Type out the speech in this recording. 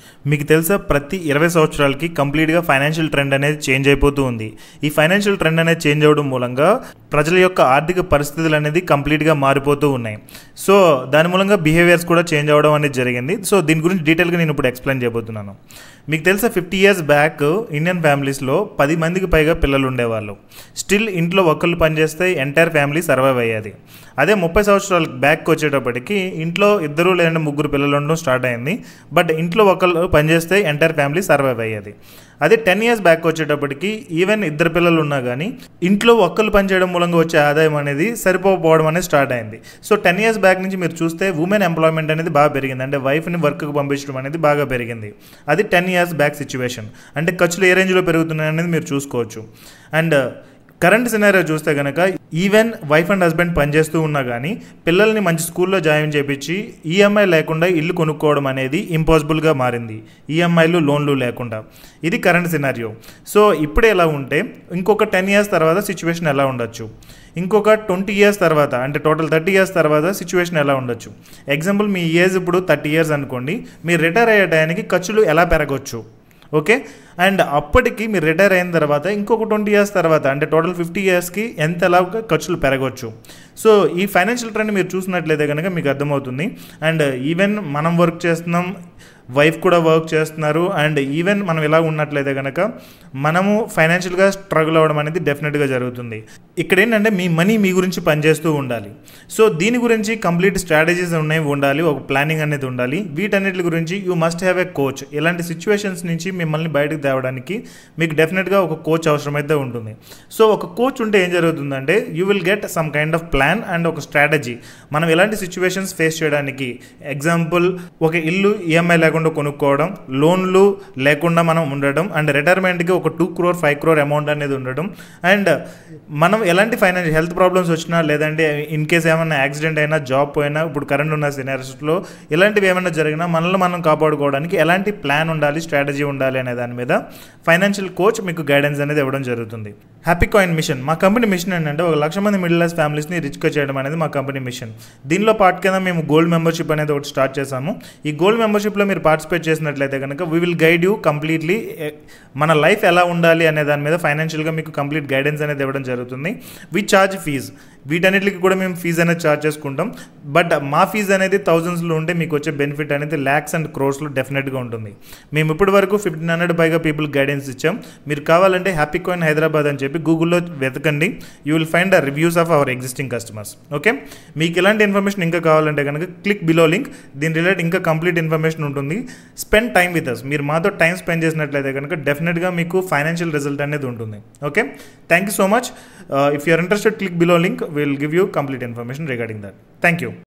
మీకు తెలుసా ప్రతి ఇరవై సంవత్సరాలకి కంప్లీట్గా ఫైనాన్షియల్ ట్రెండ్ అనేది చేంజ్ అయిపోతూ ఉంది ఈ ఫైనాన్షియల్ ట్రెండ్ అనేది చేంజ్ అవ్వడం మూలంగా ప్రజల యొక్క ఆర్థిక పరిస్థితులు అనేది కంప్లీట్గా మారిపోతూ ఉన్నాయి సో దాని మూలంగా బిహేవియర్స్ కూడా చేంజ్ అవ్వడం అనేది జరిగింది సో దీని గురించి డీటెయిల్గా నేను ఇప్పుడు ఎక్స్ప్లెయిన్ చేయబోతున్నాను మీకు తెలుసా ఫిఫ్టీ ఇయర్స్ బ్యాక్ ఇండియన్ ఫ్యామిలీస్లో పది మందికి పైగా పిల్లలు ఉండేవాళ్ళు స్టిల్ ఇంట్లో ఒక్కళ్ళు పనిచేస్తే ఎంటైర్ ఫ్యామిలీ సర్వైవ్ అయ్యేది అదే ముప్పై సంవత్సరాల బ్యాక్ వచ్చేటప్పటికి ఇంట్లో ఇద్దరు లేదంటే ముగ్గురు పిల్లలు ఉండడం స్టార్ట్ అయింది బట్ ఇంట్లో ఒకళ్ళు పనిచేస్తే ఎంటైర్ ఫ్యామిలీ సర్వైవ్ అయ్యేది అదే టెన్ ఇయర్స్ బ్యాక్ వచ్చేటప్పటికి ఈవెన్ ఇద్దరు పిల్లలు ఉన్నా కానీ ఇంట్లో ఒక్కళ్ళు పనిచేయడం మూలంగా వచ్చే ఆదాయం అనేది సరిపోకపోవడం అనేది స్టార్ట్ అయింది సో టెన్ ఇయర్స్ బ్యాక్ నుంచి మీరు చూస్తే ఉమెన్ ఎంప్లాయ్మెంట్ అనేది బాగా పెరిగింది అంటే వైఫ్ని వర్క్కి పంపించడం అనేది బాగా పెరిగింది అది టెన్ ఇయర్స్ బ్యాక్ సిచ్యువేషన్ అంటే ఖర్చులు ఏ రేంజ్లో పెరుగుతున్నాయి అనేది మీరు చూసుకోవచ్చు అండ్ కరెంట్ సినారియో చూస్తే కనుక ఈవెన్ వైఫ్ అండ్ హస్బెండ్ పనిచేస్తూ ఉన్నా కానీ పిల్లల్ని మంచి స్కూల్లో జాయిన్ చేపించి ఈఎంఐ లేకుండా ఇల్లు కొనుక్కోవడం అనేది ఇంపాసిబుల్గా మారింది ఈఎంఐలు లోన్లు లేకుండా ఇది కరెంట్ సినారియో సో ఇప్పుడు ఎలా ఉంటే ఇంకొక టెన్ ఇయర్స్ తర్వాత సిచ్యువేషన్ ఎలా ఉండొచ్చు ఇంకొక ట్వంటీ ఇయర్స్ తర్వాత అంటే టోటల్ థర్టీ ఇయర్స్ తర్వాత సిచ్యువేషన్ ఎలా ఉండొచ్చు ఎగ్జాంపుల్ మీ ఏజ్ ఇప్పుడు థర్టీ ఇయర్స్ అనుకోండి మీరు రిటైర్ అయ్యే టయానికి ఖర్చులు ఎలా పెరగవచ్చు ఓకే అండ్ అప్పటికి మీరు రిటైర్ అయిన తర్వాత ఇంకొక ట్వంటీ ఇయర్స్ తర్వాత అంటే టోటల్ ఫిఫ్టీ ఇయర్స్కి ఎంత ఎలా ఖర్చులు పెరగవచ్చు సో ఈ ఫైనాన్షియల్ ట్రెండ్ మీరు చూసినట్లయితే కనుక మీకు అర్థమవుతుంది అండ్ ఈవెన్ మనం వర్క్ చేస్తున్నాం వైఫ్ కూడా వర్క్ చేస్తున్నారు అండ్ ఈవెన్ మనం ఇలా ఉన్నట్లయితే కనుక మనము ఫైనాన్షియల్గా స్ట్రగుల్ అవ్వడం అనేది డెఫినెట్గా జరుగుతుంది ఇక్కడ ఏంటంటే మీ మనీ మీ గురించి పనిచేస్తూ ఉండాలి సో దీని గురించి కంప్లీట్ స్ట్రాటజీస్ ఉన్నాయి ఉండాలి ఒక ప్లానింగ్ అనేది ఉండాలి వీటన్నిటి గురించి you must have a coach ఇలాంటి సిచ్యువేషన్స్ నుంచి మిమ్మల్ని బయటకు తేవడానికి మీకు డెఫినెట్గా ఒక కోచ్ అవసరమైతే ఉంటుంది సో ఒక కోచ్ ఉంటే ఏం జరుగుతుందంటే you will get some kind of plan and ఒక స్ట్రాటజీ మనం ఎలాంటి సిచ్యువేషన్స్ ఫేస్ చేయడానికి ఎగ్జాంపుల్ ఒక ఇల్లు ఈఎంఐ లేకుండా కొనుక్కోవడం లోన్లు లేకుండా మనం ఉండడం అండ్ రిటైర్మెంట్కి ఒక two crore five crore amount అనేది ఉండడం అండ్ మనం ఎలాంటి ఫైనాన్షియల్ హెల్త్ ప్రాబ్లమ్స్ వచ్చినా లేదంటే ఇన్ కేస్ ఏమైనా యాక్సిడెంట్ అయినా జాబ్ పోయినా ఇప్పుడు కరెంట్ ఉన్న సినారిస్లో ఇలాంటివి ఏమైనా జరిగినా మనల్ని మనం కాపాడుకోవడానికి ఎలాంటి ప్లాన్ ఉండాలి స్ట్రాటజీ ఉండాలి అనే దాని మీద ఫైనాన్షియల్ కోచ్ మీకు గైడెన్స్ అనేది ఇవ్వడం జరుగుతుంది హ్యాపీ కాయిన్ మిషన్ మా కంపెనీ మిషన్ ఏంటంటే ఒక లక్ష మంది మిడిల్ క్లాస్ ఫ్యామిలీస్ని రిచ్గా చేయడం అనేది మా కంపెనీ మిషన్ దీనిలో పార్ట్ కింద మేము గోల్డ్ మెంబర్షిప్ అనేది ఒకటి స్టార్ట్ చేసాము ఈ గోల్డ్ మెంబర్షిప్లో మీరు పార్టిసిపేట్ చేసినట్లయితే కనుక we will guide you completely మన లైఫ్ ఎలా ఉండాలి అనే దాని మీద ఫైనాన్షియల్గా మీకు కంప్లీట్ గైడెన్స్ అనేది ఇవ్వడం జరుగుతుంది వి ఛార్జ్ ఫీజ్ వీటన్నిటికి కూడా మేము ఫీజు అనేది ఛార్జ్ చేసుకుంటాం బట్ మా ఫీజు అనేది థౌజండ్స్లో ఉంటే మీకు వచ్చే బెనిఫిట్ అనేది ల్యాక్స్ అండ్ క్రోర్స్లో డెఫినెట్గా ఉంటుంది మేము ఇప్పటి వరకు ఫిఫ్టీన్ హండ్రెడ్ పైగా పీపుల్ గైడెన్స్ ఇచ్చాం మీరు కావాలంటే హ్యాపీ కాయిన్ హైదరాబాద్ అని చెప్పి గూగుల్లో వెతకండి you will find the reviews of our existing customers okay మీకు ఇలాంటి ఇన్ఫర్మేషన్ ఇంకా కావాలంటే కనుక క్లిక్ బిలో లింక్ దీని రిలేటెడ్ ఇంకా కంప్లీట్ ఇన్ఫర్మేషన్ ఉంటుంది స్పెండ్ టైం విత్ అస్ మీరు మాతో టైం స్పెండ్ చేసినట్లయితే కనుక డెఫినెట్గా మీకు ఫైనాన్షియల్ రిజల్ట్ అనేది ఉంటుంది okay thank you so much if you're interested click below link will give you complete information regarding that thank you